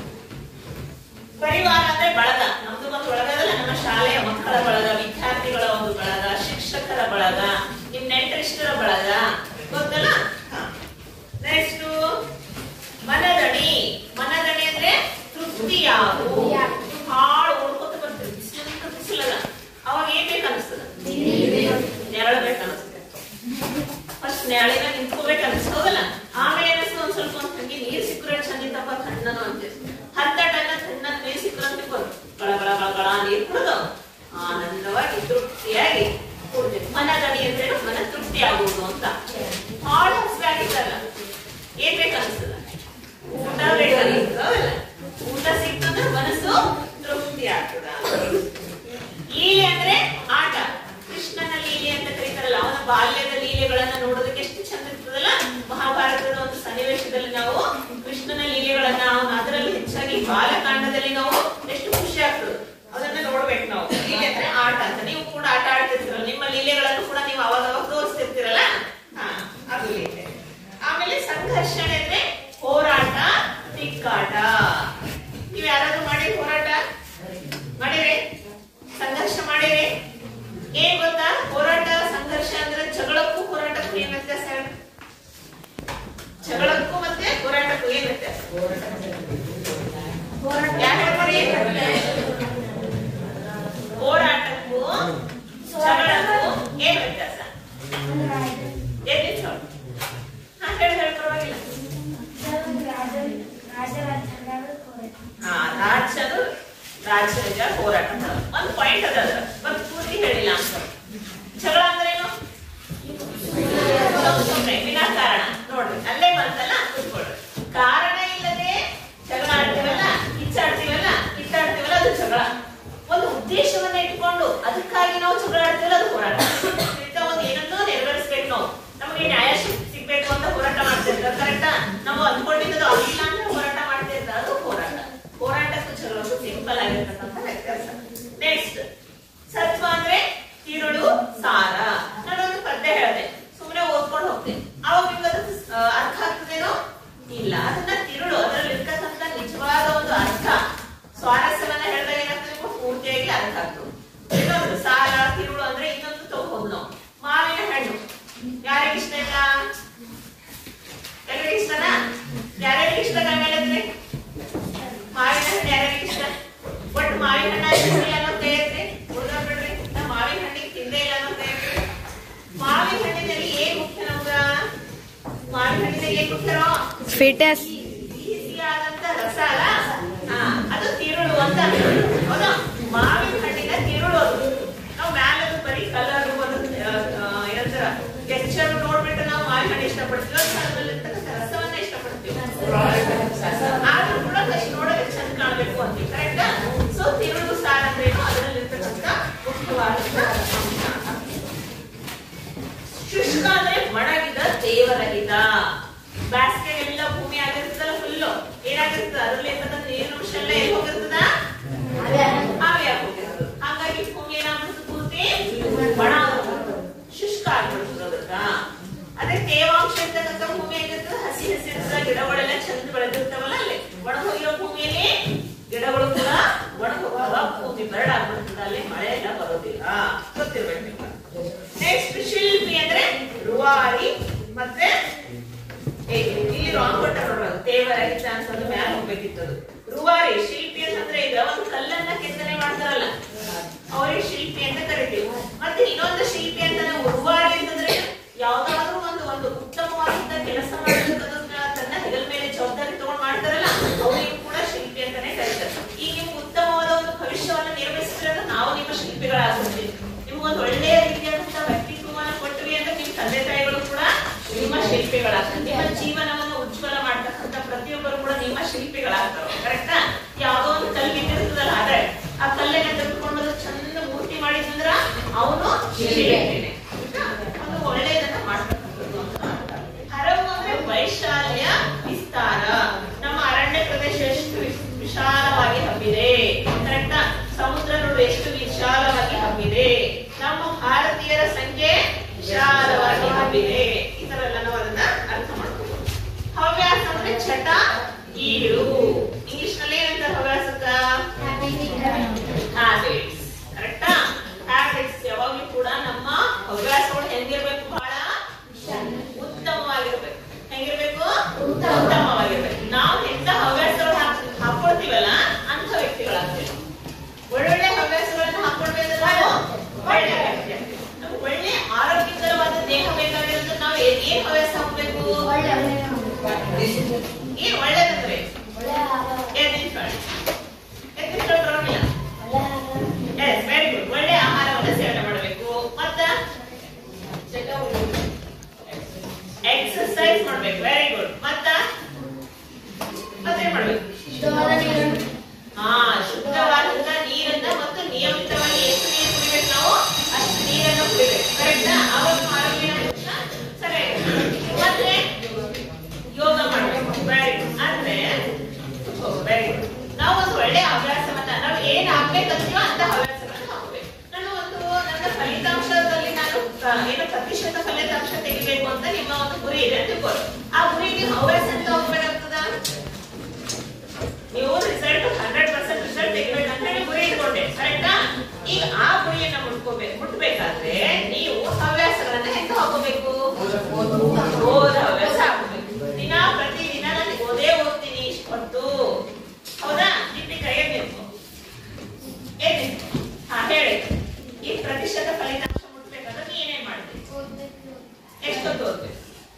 ಪರಿವಾರ ಅಂದ್ರೆ ಬಳಗ ನಮ್ದು ಒಂದು ಬಳಗದಲ್ಲ ನಮ್ಮ ಶಾಲೆಯ ಮಕ್ಕಳ ಬಳಗ ವಿದ್ಯಾರ್ಥಿಗಳ ಒಂದು ಬಳಗ ಶಿಕ್ಷಕರ ಬಳಗ ನಿಮ್ ನೆಂಟರಿಷ್ಟರ ಬಳಗ ಗೊತ್ತಲ್ಲ ನೆಕ್ಸ್ಟ್ ಮನದಣಿ ಮನದಣಿ ಅಂದ್ರೆ ತೃಪ್ತಿಯಾಗು ಹಾಳು ಓಡ್ಕೊತ ಬರ್ತದೆ ಬಿಸಿಲಂತ ಬಿಸಿಲಲ್ಲ ಅವಾಗ ಏನ್ ಬೇಕು ಅನಿಸ್ತದ ನೆರಳು ಬೇಕು ಅನಿಸ್ತದೆ ಫಸ್ಟ್ ನೆರಳಿನ ನಿಂತ್ಕೋಬೇಕು ಅನಿಸ್ತದಲ್ಲ ಆಮೇಲೆ ಅನಿಸ್ತದ ಒಂದ್ ಸ್ವಲ್ಪ ಒಂದ್ ಹಂಗೆ ನೀರ್ ಸಿಕ್ಕರೆ ಚಂದಿತ್ತಪ್ಪ ತಣ್ಣನು ಅಂತ ಹತ್ತಟನ್ನ ತಣ್ಣನ ನೀರ್ ಸಿಕ್ಕರೆ ಅಂತ ಗಳ ಗಳ ಗಳ ಗಳ ನೀರ್ ಕುಡಿದು ಆನಂದವಾಗಿ ತೃಪ್ತಿಯಾಗಿ ಕುಡ್ಬೇಕು ಮನದಣಿ ಅಂದ್ರೆ ಮನ ತೃಪ್ತಿ ಆಗುವುದು ಅಂತ ಹಾಳು ಹಸಿರಾಗಿದ್ದಲ್ಲ ಏನ್ ಬೇಕು ಅನಿಸ್ತದ ಊಟ ಬೇಕಾಗಿರ್ತದಲ್ಲ ಊಟ ಸಿಕ್ತಂದ್ರೆ ಮನಸ್ಸು ತೃಪ್ತಿ ಆಗ್ತದ ಲೀಲೆ ಅಂದ್ರೆ ಆಟ ಕೃಷ್ಣನ ಲೀಲೆ ಅಂತ ಕರೀತಾರಲ್ಲ ಅವನ ಬಾಲ್ಯದ ಲೀಲೆಗಳನ್ನ ನೋಡೋದಕ್ಕೆ ಎಷ್ಟು ಚಂದ ಇರ್ತದಲ್ಲ ಮಹಾಭಾರತದ ಒಂದು ಸನ್ನಿವೇಶದಲ್ಲಿ ನಾವು ಕೃಷ್ಣನ ಲೀಲೆಗಳನ್ನ ಅವನ ಅದರಲ್ಲಿ ಹೆಚ್ಚಾಗಿ ಬಾಲಕಾಂಡದಲ್ಲಿ ನಾವು ಎಷ್ಟು ಖುಷಿ ಆಗ್ತದೆ ಅದನ್ನ ನೋಡ್ಬೇಕು ನಾವು ಲೀಲೆ ಅಂದ್ರೆ ಆಟ ಅಂತ ನೀವು ಕೂಡ ಆಟ ಆಡ್ತಿರ್ತೀರಲ್ಲ ನಿಮ್ಮ ಲೀಲೆಗಳನ್ನು ಕೂಡ ನೀವು ಅವಾಗ ಅವಾಗ ತೋರಿಸ್ತಿರ್ತೀರಲ್ಲ ಹಾ ಅದು ಲೀಲೆ ಆಮೇಲೆ ಸಂಘರ್ಷಣೆ ಅಂದ್ರೆ ಹೋರಾಟ ತಿಕ್ಕಾಟ ನೀವ್ ಯಾರಾದ್ರೂ ಮಾಡಿ ಹೋರಾಟ ಮಾಡಿರಿ ಸಂಘರ್ಷ ಮಾಡಿರಿ ಏನ್ ಗೊತ್ತಾ ಹೋರಾಟ ಸಂಘರ್ಷ ಅಂದ್ರೆ ಜಗಳಕ್ಕೂ ಹೋರಾಟಕ್ಕೂ ಏನ್ ವ್ಯತ್ಯಾಸ ಹೇಳಿ ಜಗಳಕ್ಕೂ ಮತ್ತೆ ಹೋರಾಟಕ್ಕೂ ಏನ್ ವ್ಯತ್ಯಾಸ ಯಾರ್ ಹೇಳ್ಕೊಡಿ? ಹೋರಾಟಕ್ಕೂ ಜಗಳಕ್ಕೂ ಏನ್ ವ್ಯತ್ಯಾಸ ಏನ್ ಹೇಳಿ ಹಾ ಹೇಳಿ ಹೇಳಿ ಪರವಾಗಿಲ್ಲ ಹಾ ರಾಜರು ರಾಜರಿಗೆ ಹೋರಾಟ ಮಾಡೋದು. ಒಂದ್ ಪಾಯಿಂಟ್ ಅದ ಅದ್ರ ಮತ್ ಪೂರ್ತಿ ಹೇಳಿಲ್ಲ ಅಂತ ಜಗಳ ಅಂದ್ರೇನು ಸುಮ್ ಸುಮ್ನೆ ವಿನಾಕಾರಣ ನೋಡ್ರಿ ಅಲ್ಲೇ ಬಂತಲ್ಲ ಕೂತ್ಕೊಳ್ರಿ ಕಾರಣ ಇಲ್ಲದೆ ಜಗಳ ಆಡ್ತೀವಲ್ಲ ಕಿಚ್ಚಾಡ್ತೀವಲ್ಲ ಕಿತ್ತಾಡ್ತೀವಲ್ಲ ಅದು ಜಗಳ ಒಂದು ಉದ್ದೇಶವನ್ನ ಇಟ್ಕೊಂಡು ಅದಕ್ಕಾಗಿ ನಾವು ಜಗಳ ಆಡ್ತೀವಲ್ಲ ಅದು ಹೋರಾಟ ಇಂಥ ಒಂದು ಏನನ್ನೋ ನೆರವೇರಿಸ್ಬೇಕು ನಾವು ನಮಗೆ ನ್ಯಾಯ ಸಿಗ್- ಸಿಗ್ಬೇಕು ಅಂತ ಹೋರಾಟ ಮಾಡ್ತಿರ್ತಾರೆ ಕರೆಕ್ಟಾ ನಾವು ಅಂದ್ಕೊಂಡಿದ್ದು ಆಗಿಲ್ಲ ಅಂತ ಹೋರಾಟ ಮಾಡ್ತಿರ್ತಾರೆ ಅದು ಹೋರಾಟ ಹೋರಾಟಕ್ಕೂ ಜಗಳಕ್ಕೂ ಸಿಂಪಲ್ ಆಗಿರ್ತಕ್ಕಂಥ ವ್ಯತ್ಯಾಸ ನೆಕ್ಸ್ಟ್ ಸತ್ವ ಅಂದ್ರೆ ತಿರುಳು ಸಾರ ನಾನೊಂದು ಪದ್ಯ ಹೇಳಿದೆ ಸುಮ್ಮನೆ ಓದ್ಕೊಂಡು ಹೋಗ್ತೇನೆ ಅವಾಗ ನಿಮ್ಗೆ ಅದು ಆ, ಅರ್ಥ ಆಗ್ತದೇನೋ ಇಲ್ಲ ಅದನ್ನ ತಿರುಳು ಅದರಲ್ಲಿ ಇರ್ತಕ್ಕಂಥ ನಿಜವಾದ ಒಂದು ಅರ್ಥ ಸ್ವಾರಸ್ಯವನ್ನ ಹೇಳಿದಾಗ ಏನಾಗ್ತದೆ ನಿಮ್ಗೆ ಪೂರ್ತಿಯಾಗಿ ಅರ್ಥ ಆಗ್ತದೆ ಇನ್ನೊಂದು ಸಾರ ತಿರುಳು ಅಂದ್ರೆ ಇನ್ನೊಂದು ತಗೋಬಹುದು ನಾವು ಮಾವಿನ ಹಣ್ಣು ಯಾರಿಗೆ ಇಷ್ಟ ಇಲ್ಲ ಎಲ್ಲರಿಗೆ ಇಷ್ಟನಾ ಯಾರ್ಯಾರಿಗೆ ಇಷ್ಟ ಕೈಮೇಲೆ ಮಾವಿನ ಹಣ್ಣು ಯಾರ್ಯಾರಿಗೆ ಇಷ್ಟ ಒಟ್ಟು ಮಾವಿನ ಹಣ್ಣು ತಿಂದಿಲ್ಲ ಅನ್ನೋ ಕೈ ಐತ್ರಿ ಹುಡುಗ ಬಿಡ್ರಿ ನಾ ಮಾವಿನ ಹಣ್ಣಿಗೆ ತಿಂದೇ ಇಲ್ಲ ಅನ್ನೋ ಕೈ ಐತ್ರಿ ಮಾವಿನ ಹಣ್ಣಿನಲ್ಲಿ ಏನ್ ಮುಖ್ಯ ನಮ್ಗ ಮಾವಿನ ಹಣ್ಣಿನಲ್ಲಿ ಏನ್ ಮುಖ್ಯನೋ ಫಿಟಸ್ ಸಿಹಿಯಾದಂತ ರಸ ಅಲ್ಲ ಹಾ, ಅದು ತಿರುಳು ಅಂತ ಹೌದಾ ಮಾವಿನ ಹಣ್ಣಿನ ತಿರುಳು ಅದು ನಾವು ಮ್ಯಾಲದು ಬರೀ ಕಲರ್ ಏನಂತಾರ ಟೆಕ್ಸ್ಚರ್ ನೋಡ್ಬಿಟ್ಟು ನಾವು ಮಾವಿನ ಹಣ್ಣು ಇಷ್ಟಪಡ್ತೀವಿ ಅದ್ರಲ್ಲಿ ಇರ್ತಕ್ಕಂಥ ರಸವನ್ನ ಇಷ್ಟಪಡ್ತೀವಿ ಆದ್ರೂ ಕೂಡ ಕೈ ನೋಡೋಕೆ ಚಂದ ಕಾಣಬೇಕು ಅಂತೀವಿ ಕರೆಕ್ಟಾ ಸೊ ತಿರುಳು ಸಾರ ಅಂದ್ರೆ ಏನು ಅದರಲ್ಲಿ ಇರ್ತಕ್ಕಂಥ ಮುಖ್ಯವಾದಂತ ಅಂಶ ಶುಷ್ಕ ಅಂದ್ರೆ ಒಣಗಿದ ದೇವರಹಿತ ಬೇಸಿಗೆಗೆಲ್ಲ ಭೂಮಿ ಆಗಿರ್ತದಲ್ಲ ಫುಲ್ಲು ಏನಾಗಿರ್ತದ ಅದ್ರಲ್ಲಿ ಇರ್ತಕ್ಕಂಥ ನೀರಿನ ಅಂಶ ಎಲ್ಲ ಎಲ್ಲಿ ಹೋಗಿರ್ತದ ಆವಿಯಾಗಿ ಹೋಗಿರ್ತದೆ ಹಾಗಾಗಿ ಭೂಮಿ ಒಂದು ಕಲ್ಲನ್ನ ಕೆತ್ತನೆ ಮಾಡ್ತಾರಲ್ಲ ಅವರಿಗೆ ಶಿಲ್ಪಿ ಅಂತ ಕರಿತೀವಿ ಮತ್ತೆ ಇನ್ನೊಂದು ಶಿಲ್ಪಿ ಅಂತ ನಾವು ಉರುವಾರಿ ಅಂತಂದ್ರೆ ಯಾವ್ದಾದ್ರು ಒಂದು ಒಂದು ಉತ್ತಮವಾದಂತ ಕೆಲಸ ಮಾಡಬೇಕನ್ನೋದನ್ನ ತನ್ನ ಹೆಗಲ ಮೇಲೆ ಜವಾಬ್ದಾರಿ ತಗೊಂಡ್ ಮಾಡ್ತಾರಲ್ಲ ಅವರಿಗೂ ಕೂಡ ಶಿಲ್ಪಿ ಅಂತಾನೆ ಕರೀತಾರೆ ಈಗ ನಿಮ್ಗೆ ಉತ್ತಮವಾದ ಒಂದು ಭವಿಷ್ಯವನ್ನ ನಿರ್ಮಿಸಿದ್ರೆ ನಾವು ನಿಮ್ಮ ಶಿಲ್ಪಿಗಳಾಗ್ತೀವಿ ನಿಮ್ಗೊಂದು ಒಳ್ಳೆಯ ರೀತಿಯಾದಂತಹ ವ್ಯಕ್ತಿತ್ವವನ್ನ ಕೊಟ್ವಿ ಅಂದ್ರೆ ನಿಮ್ ತಂದೆ ತಾಯಿಗಳು ಕೂಡ ನಿಮ್ಮ ಶಿಲ್ಪಿಗಳಾಗ್ತಾರೆ ನಿಮ್ಮ ಜೀವನವನ್ನು ಉಜ್ವಲ ಮಾಡ್ತಕ್ಕಂಥ ಪ್ರತಿಯೊಬ್ಬರು ಕೂಡ ನಿಮ್ಮ ಶಿಲ್ಪಿಗಳಾಗ್ತಾರೆ ಕರೆಕ್ಟಾ ಯಾವ್ದೋ ಒಂದು ಕಲ್ಲು ಬಿದ್ದಿರ್ತದಲ್ಲ ಅದೇ ಆ ಕಲ್ಲನ್ನ ತೆಗೆದುಕೊಂಡು ಬಂದು ಚಂದ ಮೂರ್ತಿ ಮಾಡಿದ್ರಂದ್ರ ಅವನು ಶಿಲ್ಪಿನೇ ಆಯ್ತಾ? ಒಂದು ಒಳ್ಳೆಯದನ್ನ ಮಾಡ್ತಕ್ಕಂಥದ್ದು ಅಂತ ಹರವು ಅಂದ್ರೆ ವೈಶಾಲ್ಯ ವಿಸ್ತಾರ ನಮ್ಮ ಅರಣ್ಯ ಪ್ರದೇಶ ಎಷ್ಟು ವಿಸ್- ವಿಶಾಲವಾಗಿ ಹಬ್ಬಿದೆ ಕರೆಕ್ಟಾ ಸಮುದ್ರ ನೋಡು ಎಷ್ಟು ವಿಶಾಲವಾಗಿ ಹಬ್ಬಿದೆ ನಮ್ಮ ಭಾರತೀಯರ ಸಂಖ್ಯೆ ವಿಶಾಲವಾಗಿ ಹಬ್ಬಿದೆ ಈ ತರ ಎಲ್ಲ ನಾವು ಅದನ್ನ ಅರ್ಥ ಮಾಡ್ಕೋಬಹುದು ಹವ್ಯಾಸ ಅಂದ್ರೆ ಚಟ ಈಡು ಇಂಗ್ಲಿಷ್ ನಲ್ಲಿ ಏನಂತಾರೆ ಹವ್ಯಾಸಕ್ಕ ಹ್ಯಾಬಿಟ್ಸ್ ಕರೆಕ್ಟಾ ಹ್ಯಾಬಿಟ್ಸ್ ಯಾವಾಗ್ಲೂ ಕೂಡ ನಮ್ಮ ಹವ್ಯಾಸಗಳು ಹೆಂಗಿರ್ಬೇಕು ಬಹಳ ಉತ್ತಮವಾಗಿರ್ಬೇಕು ಹೆಂಗಿರ್ಬೇಕು ಉತ್ತಮವಾಗಿರ್ಬೇಕು ನಾವು ಎಂತ ಹವ್ಯಾಸಗಳು ಹಾಕ್- ಹಾಕೊಳ್ತೀವಲ್ಲ ಅಂತ ವ್ಯಕ್ತಿಗಳಾಗ್ತೀವಿ ಒಳ್ಳೊಳ್ಳೆ ಹವ್ಯಾಸಗಳನ್ನ ಹಾಕೊಳ್ಬೇಕು ನಾವು ಒಳ್ಳೆ ವ್ಯಕ್ತಿ ಆಗ್ತೀವಿ. ನಮ್ಗೆ ಒಳ್ಳೆ ಆರೋಗ್ಯಕರವಾದ ದೇಹ ಬೇಕಾಗಿರೋದು ನಾವು ಏನ್ ಏನ್ ಹವ್ಯಾಸ ಹಾಕ್ಬೇಕು ಏನ್ ಒಳ್ಳೇದಂದ್ರೆ ಏನ್ ನಿಂತ್ಕೊಳ್ಳಿ ಎದ್ದು ನಿಂತ್ಕೊಳ್ಳಿ ಪರವಾಗಿಲ್ಲ ಎಸ್ ವೆರಿ ಗುಡ್ ಒಳ್ಳೆ ಆಹಾರವನ್ನು ಸೇವನೆ ಮಾಡಬೇಕು ಮತ್ತ ಎಕ್ಸರ್ಸೈಸ್ ಮಾಡ್ಬೇಕು ವೆರಿ ಗುಡ್ ಮತ್ತ ಮತ್ತೇನ್ ಮಾಡ್ಬೇಕು ಹಾ ಶುದ್ಧವಾದಂತ ನೀರನ್ನ ಮತ್ತು ನಿಯಮಿತವಾಗಿ ಎಷ್ಟು ನೀರು ಕುಡಿಬೇಕು ನಾವು ಅಷ್ಟು ನೀರನ್ನು ಕುಡಿಬೇಕು ಕರೆಕ್ಟಾ ಅವಾಗ ನಮ್ಮ ಆರೋಗ್ಯ ಸರಿ ಮತ್ತೆ ಯೋಗ ಮಾಡ್ಬೇಕು ವೆರಿ ಗುಡ್ ಅಂದ್ರೆ ವೆರಿ ಗುಡ್ ನಾವು ಒಂದು ಒಳ್ಳೆ ಹವ್ಯಾಸವನ್ನ ನಾವು ಏನ್ ಆಗ್ಬೇಕಂತೀವೋ ಅಂತ ಹವ್ಯಾಸಗಳನ್ನ ಹಾಕ್ಬೇಕು ನಾನು ಒಂದು ನನ್ನ ಫಲಿತಾಂಶದಲ್ಲಿ ನಾನು ಆ, ಏನು ಪ್ರತಿಶತ ಫಲಿತಾಂಶ ತೆಗಿಬೇಕು ಅಂತ ನಿಮ್ಮ ಒಂದು ಗುರಿ ಇದೆ ಅಂತ ತಿಳ್ಕೊಳ್ಳಿ ಆ ಗುರಿಗೆ ಹವ್ಯಾಸ ಅಂತ ಹೋಗ್ಬೇಕಾಗ್ತದ ನೀವು ರಿಸಲ್ಟ್ ಹಂಡ್ರೆಡ್ ಪರ್ಸೆಂಟ್ ರಿಸಲ್ಟ್ ತೆಗಿಬೇಕಂತ ಹೇಳಿ ಗುರಿ ಇಟ್ಕೊಂಡೆ ಕರೆಕ್ಟಾ ಈಗ ಆ ಗುರಿಯನ್ನ ಮುಟ್ಕೋಬೇಕು ಮುಟ್ಬೇಕಾದ್ರೆ ನೀವು ಹವ್ಯಾಸಗಳನ್ನ ಹೆಂಗ ಹಾಕೋಬೇಕು ಓದ ಹವ್ಯಾಸ ಹಾಕೋಬೇಕು ದಿನ ಪ್ರತಿ ದಿನ ನಾನು ಓದೇ ಓದ್ತೀನಿ ಇಷ್ಟು ಹೊತ್ತು ಹೌದಾ ನಿನ್ನೆ ಕೈಯಲ್ಲಿ ನಿಂತು ಏನ್ ನಿಂತು? ಹಾ ಹೇಳಿ ಈ ಪ್ರತಿಶತ ಫಲಿತಾಂಶ ಮುಟ್ಬೇಕಾದ್ರೆ ನೀ ಏನೇನ್ ಮಾಡ್ತೀನಿ ಎಷ್ಟೊತ್ತು ಓದ್ಬೇಕು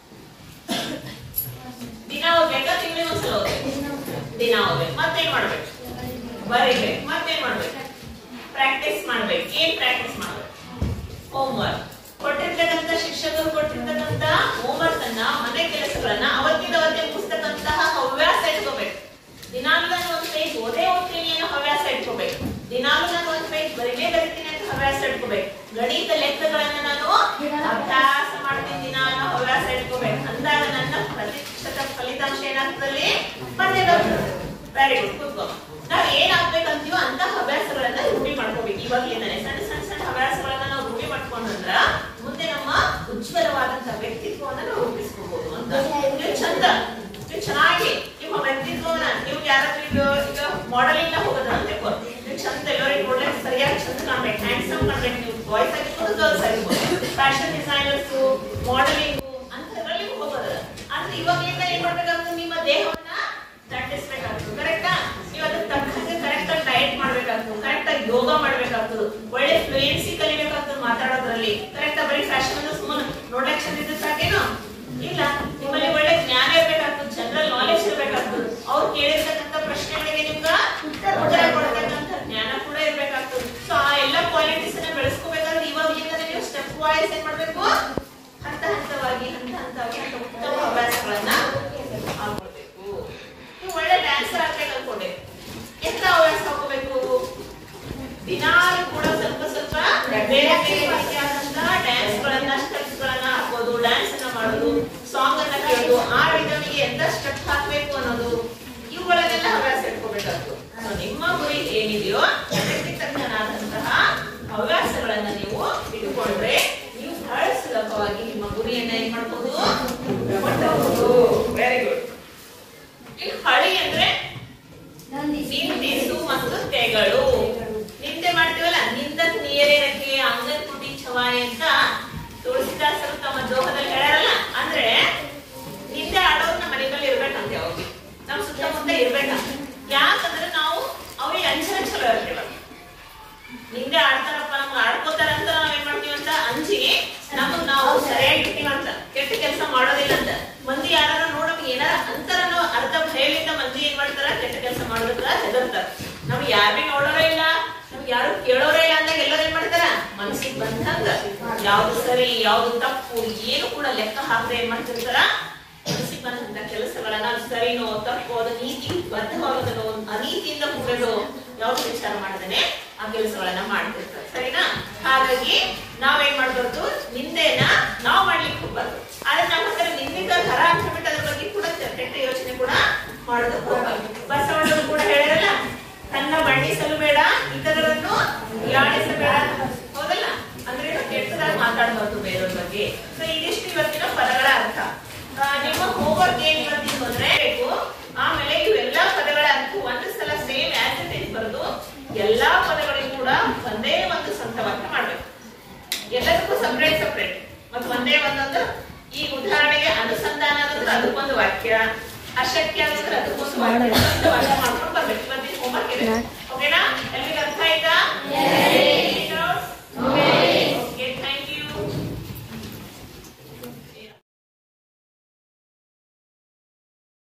ದಿನ ಓದ್ಬೇಕಾ ತಿಂಗಳಿಗೆ ಒಂದ್ಸಲ ಓದ್ಬೇಕು ದಿನ ಓದ್ಬೇಕು ಮತ್ತೇನ್ ಮಾಡ್ಬೇಕು ಬರೀಬೇಕು ಮತ್ತೇನ್ ಮಾಡ್ಬೇಕು ಪ್ರಾಕ್ಟೀಸ್ ಮಾಡ್ಬೇಕು ಏನ್ ಪ್ರಾಕ್ಟೀಸ್ ಮಾಡ್ಬೇಕು ಹೋಮ್ವರ್ಕ್ ಕೊಟ್ಟಿರ್ತಕ್ಕಂಥ ಶಿಕ್ಷಕರು ಕೊಟ್ಟಿರ್ತಕ್ಕಂಥ ಹೋಮ್ವರ್ಕ್ ಅನ್ನ ಮನೆ ಕೆಲಸಗಳನ್ನ ಅವತ್ತಿನ ಅವತ್ತೇ ಮುಗಿಸ್ತಕ್ಕಂತಹ ಹವ್ಯಾಸ ಇಟ್ಕೋಬೇಕು ದಿನಾಲು ನಾನು ಒಂದ್ ಪೇಜ್ ಓದೇ ಓದ್ತೀನಿ ಅನ್ನೋ ಹವ್ಯಾಸ ಇಟ್ಕೋಬೇಕು ದಿನಾಲು ನಾನು ಒಂದ್ ಪೇಜ್ ಬರೀನೇ ಬರೀತೀನಿ ಅಂತ ಹವ್ಯಾಸ ಇಟ್ಕೋಬೇಕು ಗಣಿತ ಲೆಕ್ಕಗಳನ್ನ ನಾನು ಅಭ್ಯಾಸ ಮಾಡ್ತೀನಿ ದಿನ ಅನ್ನೋ ಹವ್ಯಾಸ ಇಟ್ಕೋಬೇಕು ಅಂದಾಗ ನನ್ನ ಪ್ರತಿಶತ ಫಲಿತಾಂಶ ಏನಾಗ್ತದಲ್ಲಿ ಬಂದೇ ಬರ್ತದೆ ವೆರಿ ಗುಡ್ ಕೂತ್ಕೋ ನಾವ್ ಏನ್ ಆಗ್ಬೇಕಂತೀವೋ ಅಂತ ಹವ್ಯಾಸಗಳನ್ನ ರೂಢಿ ಮಾಡ್ಕೋಬೇಕು ಇವಾಗ್ಲಿಂದಾನೆ ಸಣ್ಣ ಸಣ್ಣ ಸಣ್ಣ ಹವ್ಯಾಸಗಳನ್ನ ನಾವು ರೂಢಿ ಮಾಡ್ಕೊಂಡ್ರ ಮುಂದೆ ನಮ್ಮ ಉಜ್ವಲವಾದಂತಹ ವ್ಯಕ್ತಿತ್ವವನ್ನ ನಾವು ರೂಪಿಸ್ಕೋಬಹುದು ಅಂತ ನೀವು ಚಂದ ನೀವು ಚೆನ್ನಾಗಿ ನಿಮ್ಮ ವ್ಯಕ್ತಿತ್ವವನ್ನ ನೀವು ಯಾರಾದ್ರೂ ಈಗ ಈಗ ಮಾಡೆಲಿಂಗ್ ನ ಹೋಗೋದ ಅಂತ ತಿಳ್ಕೊ. ನೀವು ಚಂದ ಎಲ್ಲರಿಗೆ ನೋಡ್ಲಿಕ್ಕೆ ಸರಿಯಾಗಿ ಚಂದ ಕಾಣ್ಬೇಕು ಹ್ಯಾಂಡ್ಸಮ್ ಕಾಣ್ಬೇಕು ನೀವು ಬಾಯ್ಸ್ ಆಗಿರ್ಬೋದು ಗರ್ಲ್ಸ್ ಆಗಿರ್ಬೋದು ಫ್ಯಾಷನ್ ಡಿಸೈನರ್ಸ್ ಮಾಡೆಲಿಂಗ್ ಅಂತದ್ರಲ್ಲಿ ಹೋಗೋದ ಆದ್ರೆ ಇವಾಗಲಿಂದ ಏನ್ ಮಾಡ್ಬೇಕಾಗ್ತದೆ ನಿಮ್ಮ ದೇಹವನ್ನ ದಂಡಿಸ್ಬೇಕಾಗ್ತದೆ ಕರೆಕ್ಟಾ ನೀವು ಅದಕ್ಕೆ ತಕ್ಕಂಗೆ ಕರೆಕ್ಟ್ ಆಗಿ ಡಯಟ್ ಮಾಡ್ಬೇಕಾಗ್ತದೆ ಕರೆಕ್ಟ್ ಆಗಿ ಯೋಗ ಮಾಡ್ಬೇಕಾಗ್ತದೆ ಒಳ್ಳೆ ಫ್ಲೂಯೆನ್ಸಿ ಕಲಿಬೇಕಾಗ್ತದೆ ಮಾತಾಡೋದ್ರಲ್ಲಿ ಕರೆಕ್ಟ್ ಬರೀ ಫ್ಯಾಷನ್ ಅಂದ್ರೆ ಸುಮ್ಮನೆ ನೋಡಕ್ ಚಂದ ಇದ್ರೆ ಸಾಕೇನು ಇಲ್ಲ ನಿಮ್ಮಲ್ಲಿ ಒಳ್ಳೆ ಜ್ಞಾನ ಇರ್ಬೇಕಾಗ್ತದೆ ಜನರಲ್ ನಾಲೆಜ್ ಇರ್ಬೇಕಾಗ್ತದೆ ಅವ್ರು ಕೇಳಿರ್ತಕ್ಕಂಥ ಪ್ರಶ್ನೆಗಳಿಗೆ ನಿಮ್ಗ ಉತ್ತರ ಕೊಡ್ತಕ್ಕಂಥ ಜ್ಞಾನ ಕೂಡ ಇರ್ಬೇಕಾಗ್ತದೆ ಸೊ ಆ ಎಲ್ಲ ಕ್ವಾಲಿಟೀಸ್ ಅನ್ನ ಬೆಳೆಸ್ಕೋಬೇಕಾದ್ರೆ ಇವಾಗಲಿಂದನೇ ನೀವು ಸ್ಟೆಪ್ ವೈಸ್ ಏನ್ ಮಾಡ್ಬೇಕು ಹಂತ ಹಂತವಾಗಿ ಹಂತ ಹಂತವಾಗಿ ಅಂತ ಉತ್ತಮ ಹವ್ಯಾಸಗಳನ್ನ ಹಾಕೊಳ್ಬೇಕು ನೀವು ಒಳ್ಳೆ ಡ್ಯಾನ್ಸರ್ ಆಗ್ಬೇಕು ಅನ್ಕೊಂಡೆ ಎಂತ ಹವ್ಯಾಸ ಹಾಕೋಬೇಕು ದಿನಾಲು ಕೂಡ ಸ್ವಲ್ಪ ಸ್ವಲ್ಪ ಬೇರೆ ಬೇರೆ ರೀತಿಯಾದಂತಹ ಡ್ಯಾನ್ಸ್ ಗಳನ್ನ ಸ್ಟೆಪ್ಸ್ ಗಳನ್ನ ಹಾಕೋದು ಡ್ಯಾನ್ಸ್ ಅನ್ನ ಮಾಡೋದು ಸಾಂಗ್ ಅನ್ನ ಕೇಳೋದು ಆ ರಿದಮಿಗೆ ಎಂತ ಸ್ಟೆಪ್ ಹಾಕ್ಬೇಕು ಅನ್ನೋದು ಇವುಗಳನ್ನೆಲ್ಲ ಹವ್ಯಾಸ ಇಟ್ಕೋಬೇಕಾಗ್ತದೆ So, ನಿಮ್ಮ ಗುರಿ ಏನಿದೆಯೋ ಅದಕ್ಕೆ ತಕ್ಕನಾದಂತಹ ಹವ್ಯಾಸಗಳನ್ನ ನೀವು ಇಟ್ಕೊಂಡ್ರೆ ನೀವು ಬಹಳ ಸುಲಭವಾಗಿ ನಿಮ್ಮ ಗುರಿಯನ್ನ ಏನ್ ಮಾಡ್ಬೋದು ವೆರಿ ಗುಡ್ ಇನ್ನು ಹಳಿ ಅಂದ್ರೆ ನಿಂದಿಸು ಮತ್ತು ತೆಗಳು ನಿಂದೆ ಮಾಡ್ತೀವಲ್ಲ ನಿಂದಕ್ ನೀರೇನಕ್ಕೆ ಅಂಗನ್ ತುಟಿ ಚವಾಯ್ ಅಂತ ತುಳಸಿದಾಸರು ತಮ್ಮ ದೋಹದಲ್ಲಿ ಹೇಳ್ಯಾರಲ್ಲ ಅಂದ್ರೆ ನಿಂದೆ ಹೇಳ್ತೇವೆ ನಿಂದೆ ಆಡ್ತಾರಪ್ಪ ನಮ್ಗೆ ಆಡ್ಕೋತಾರ ಅಂತ ನಾವ್ ಏನ್ ಮಾಡ್ತೀವಿ ಅಂತ ಅಂಜಿ ನಮಗ್ ನಾವು ಸರಿಯಾಗಿ ಇರ್ತೀವಿ ಅಂತ ಕೆಟ್ಟ ಕೆಲಸ ಮಾಡೋದಿಲ್ಲ ಅಂತ ಮಂದಿ ಯಾರ ನೋಡಕ್ ಏನಾರ ಅಂತಾರನೋ ಅರ್ಧ ಭಯದಿಂದ ಮಂದಿ ಏನ್ ಮಾಡ್ತಾರ ಕೆಟ್ಟ ಕೆಲಸ ಮಾಡೋದಕ್ಕ ಹೆದರ್ತಾರ ನಮ್ಗೆ ಯಾರು ನೋಡೋರೇ ಇಲ್ಲ ನಮ್ಗೆ ಯಾರು ಕೇಳೋರೇ ಇಲ್ಲ ಅಂದಾಗ ಎಲ್ಲರೂ ಏನ್ ಮಾಡ್ತಾರ ಮನಸ್ಸಿಗೆ ಬಂದಂಗ ಯಾವ್ದು ಸರಿ ಯಾವ್ದು ತಪ್ಪು ಏನು ಕೂಡ ಲೆಕ್ಕ ಹಾಕದೆ ಏನ್ ಮಾಡ್ತಿರ್ತಾರ ಮನಸ್ಸಿಗೆ ಬಂದಂತ ಕೆಲಸಗಳನ್ನ ಅದು ಸರಿನೋ ತಪ್ಪೋ ಅದು ನೀತಿ ಬದ್ಧವಾಗದನೋ ಅನೀತಿಯಿಂದ ಕೂಡಲು ಯಾವ್ದು ವಿಚಾರ ಮಾಡದೇನೆ ಆ ಕೆಲಸಗಳನ್ನ ಮಾಡ್ತಿರ್ತಾರೆ ಸರಿನಾ ಹಾಗಾಗಿ ನಾವೇನ್ ಮಾಡ್ಬಾರ್ದು ನಿಂದೆನ ನಾವ್ ಮಾಡ್ಲಿಕ್ಕೆ ಹೋಗ್ಬಾರ್ದು ಆದ್ರೆ ನಮ್ಮ ಹತ್ರ ನಿಂದಿದ್ದ ಘರ ಹಾಕ್ಬಿಟ್ಟು ಅದ್ರ ಬಗ್ಗೆ ಕೂಡ ಕೆಟ್ಟ ಯೋಚನೆ ಕೂಡ ಮಾಡೋದಕ್ಕೆ ಹೋಗ್ಬಾರ್ದು ಬಸವಣ್ಣರು ಕೂಡ ಹೇಳಿರಲ್ಲ ತನ್ನ ಬಣ್ಣಿಸಲು ಬೇಡ ಇತರರನ್ನು ಹೀಯಾಳಿಸಬೇಡ ಹೌದಲ್ಲ ಅಂದ್ರೆ ಕೆಟ್ಟದಾಗಿ ಮಾತಾಡಬಾರ್ದು ಬೇರೆಯವ್ರ ಬಗ್ಗೆ ಸೊ ಇದಿಷ್ಟು ಇವತ್ತಿನ ಪದಗಳ ಅರ್ಥ ಆ, ನಿಮ್ಮ ಹೋಮ್ವರ್ಕ್ ಏನ್ ಇವತ್ತಿನ ಅಂದ್ರೆ ಬೇಕು ಆಮೇಲೆ ಇವೆಲ್ಲಾ ಪದಗಳ ಅರ್ಥ ಒಂದು ಸಲ ಸೇಮ್ ಆಸ್ ಇಟ್ ಇಸ್ ಬರೆದು ಎಲ್ಲಾ ಪದಗಳಿಗೂ ಕೂಡ ಒಂದೇ ಒಂದು ಸ್ವಂತ ವಾಕ್ಯ ಮಾಡ್ಬೇಕು ಎಲ್ಲದಕ್ಕೂ ಸಪ್ರೇಟ್ ಸಪ್ರೇಟ್ ಮತ್ತು ಒಂದೇ ಒಂದೊಂದು ಈ ಉದಾಹರಣೆಗೆ ಅನುಸಂಧಾನ ಅಂದ್ರೆ ಅದಕ್ಕೊಂದು ವಾಕ್ಯ ಅಶಕ್ಯ ಅಂದ್ರೆ ಅದಕ್ಕೊಂದು ವಾಕ್ಯ ಒಂದು ವಾಕ್ಯ ಮಾಡ್ಕೊಂಡು ಬರ್ಬೇಕು ಇವತ್ತಿನ ಹೋಮ್ವರ್ಕ್ ಇದೆ